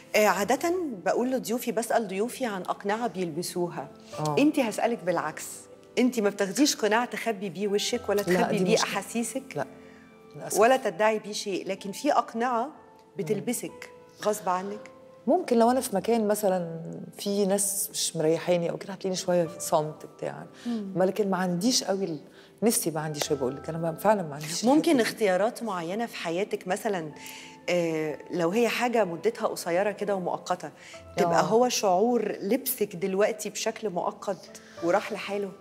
آه، عادة بقول لضيوفي بسأل ضيوفي عن أقنعة بيلبسوها آه. أنت هسألك بالعكس أنت ما بتاخديش قناع تخبي بيه وشك ولا لا، تخبي دي بيه مشكلة. أحاسيسك لا للأسف. ولا تدعي بيه شيء لكن في أقنعة بتلبسك غصب عنك ممكن لو انا في مكان مثلا في ناس مش مريحاني او كده هتلاقيني شويه في صمت بتاع ما لكن ما عنديش قوي ال- نفسي ما عندي شويه بقول لك انا ما- فعلا ما عنديش ممكن الحتة دي. اختيارات معينة في حياتك مثلا آه، لو هي حاجة مدتها قصيرة كده ومؤقتة تبقى آه. هو شعور لبسك دلوقتي بشكل مؤقت وراح لحاله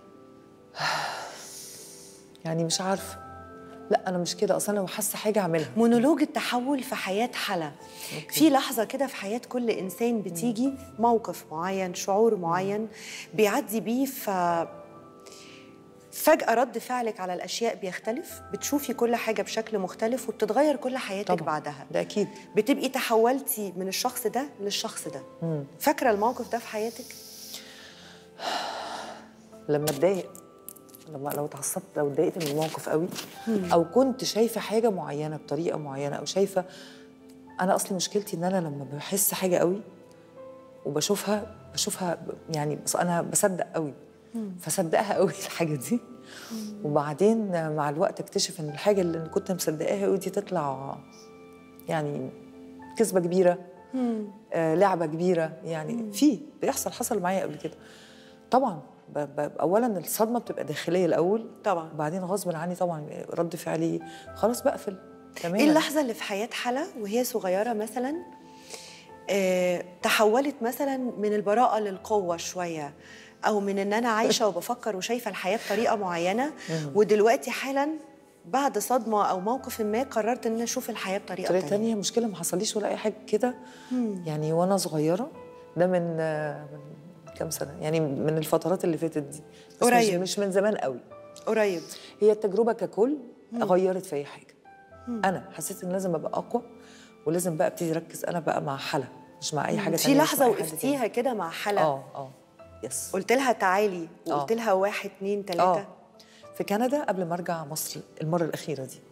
يعني مش عارفه لا انا مش كده اصلا لو حاسه حاجه اعملها مونولوج التحول في حياة حلا في لحظة كده في حياة كل إنسان بتيجي موقف معين شعور معين بيعدي بيه ف فجأة رد فعلك على الأشياء بيختلف بتشوفي كل حاجة بشكل مختلف وبتتغير كل حياتك طبعا بعدها ده اكيد بتبقي تحولتي من الشخص ده للشخص ده فاكرة الموقف ده في حياتك؟ لما اتضايق لما لو اتعصبت لو اتضايقت من الموقف قوي او كنت شايفه حاجه معينه بطريقه معينه او شايفه انا اصلي مشكلتي ان انا لما بحس حاجه قوي وبشوفها بشوفها ب- يعني بس انا بصدق قوي فصدقها قوي الحاجه دي وبعدين مع الوقت اكتشف ان الحاجه اللي كنت مصدقاها قوي دي تطلع يعني كذبه كبيره آه لعبه كبيره يعني في بيحصل حصل معايا قبل كده طبعا ب ب اولا الصدمه بتبقى داخليه الاول طبعا وبعدين غصب عني طبعا رد فعلي خلاص بقفل تماما ايه اللحظة اللي في حياة حلا وهي صغيرة مثلا آه، تحولت مثلا من البراءة للقوة شوية أو من إن أنا عايشة وبفكر وشايفة الحياة بطريقة معينة ودلوقتي حالا بعد صدمة أو موقف ما قررت إن أنا أشوف الحياة بطريقة طريقه تانية تانية مشكله ما حصليش ولا اي حاجه كده يعني وانا صغيره ده من آه، من كام سنه يعني من الفترات اللي فاتت دي بس مش- قريب. مش من زمان قوي قريب هي التجربه ككل غيرت فيا حاجه انا حسيت ان لازم ابقى اقوى ولازم بقى ابتدي اركز انا بقى مع حلا مش مع اي حاجه في تانية مش لحظة مع أي حد وقفتيها كده مع تاني. حلا اه اه يس قلت لها تعالي وقلت آه. لها واحد اتنين تلاتة اه في كندا قبل ما ارجع مصر المره الاخيره دي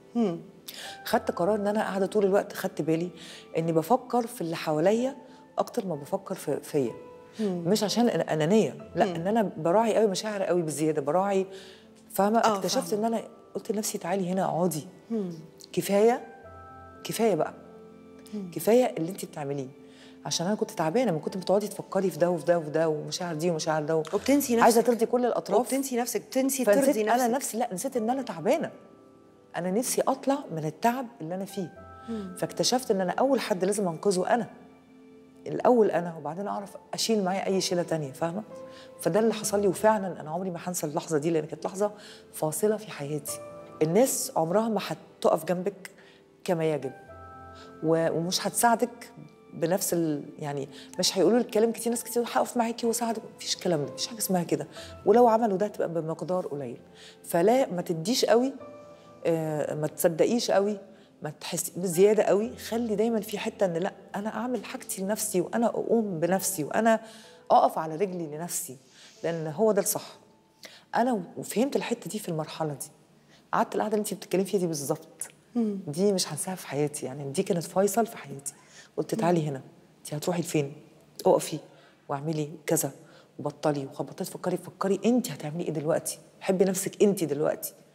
خدت قرار ان انا قاعده طول الوقت خدت بالي اني بفكر في اللي حواليا اكتر ما بفكر في فيا مش عشان أنا انانيه لا ان انا براعي قوي مشاعر قوي بزياده براعي فاهمه آه، اكتشفت فاهمة. ان انا قلت لنفسي تعالي هنا اقعدي كفايه كفايه بقى كفايه اللي انت بتعمليه عشان انا كنت تعبانه ما كنت بتقعدي تفكري في ده وفي ده وفي ده ومشاعر دي ومشاعر ده وبتنسي نفسك عايزه ترضي كل الاطراف وبتنسي نفسك تنسي فنسيت ترضي نفسك انا نفسي لا نسيت ان انا تعبانه انا نفسي اطلع من التعب اللي انا فيه فاكتشفت ان انا اول حد لازم انقذه انا الاول انا وبعدين اعرف اشيل معايا اي شيله تانية فاهمه فده اللي حصل لي وفعلا انا عمري ما هنسى اللحظه دي لان كانت لحظه فاصله في حياتي الناس عمرها ما هتقف جنبك كما يجب و- ومش هتساعدك بنفس ال... يعني مش هيقولوا لك كلام كتير ناس كتير هقف معاكي واساعدك مفيش الكلام ده مفيش حاجه اسمها كده ولو عملوا ده تبقى بمقدار قليل فلا ما تديش قوي آه، ما تصدقيش قوي ما تحس بزياده قوي خلي دايما في حته ان لا انا اعمل حاجتي لنفسي وانا اقوم بنفسي وانا اقف على رجلي لنفسي لان هو ده الصح انا وفهمت الحته دي في المرحله دي قعدت القعده اللي انت بتتكلمي فيها دي بالظبط دي مش هنساها في حياتي يعني دي كانت فيصل في حياتي قلت تعالي هنا انت هتروحي لفين اقفي واعملي كذا وبطلي وخبطي تفكري فكري انت هتعملي ايه دلوقتي حبي نفسك انت دلوقتي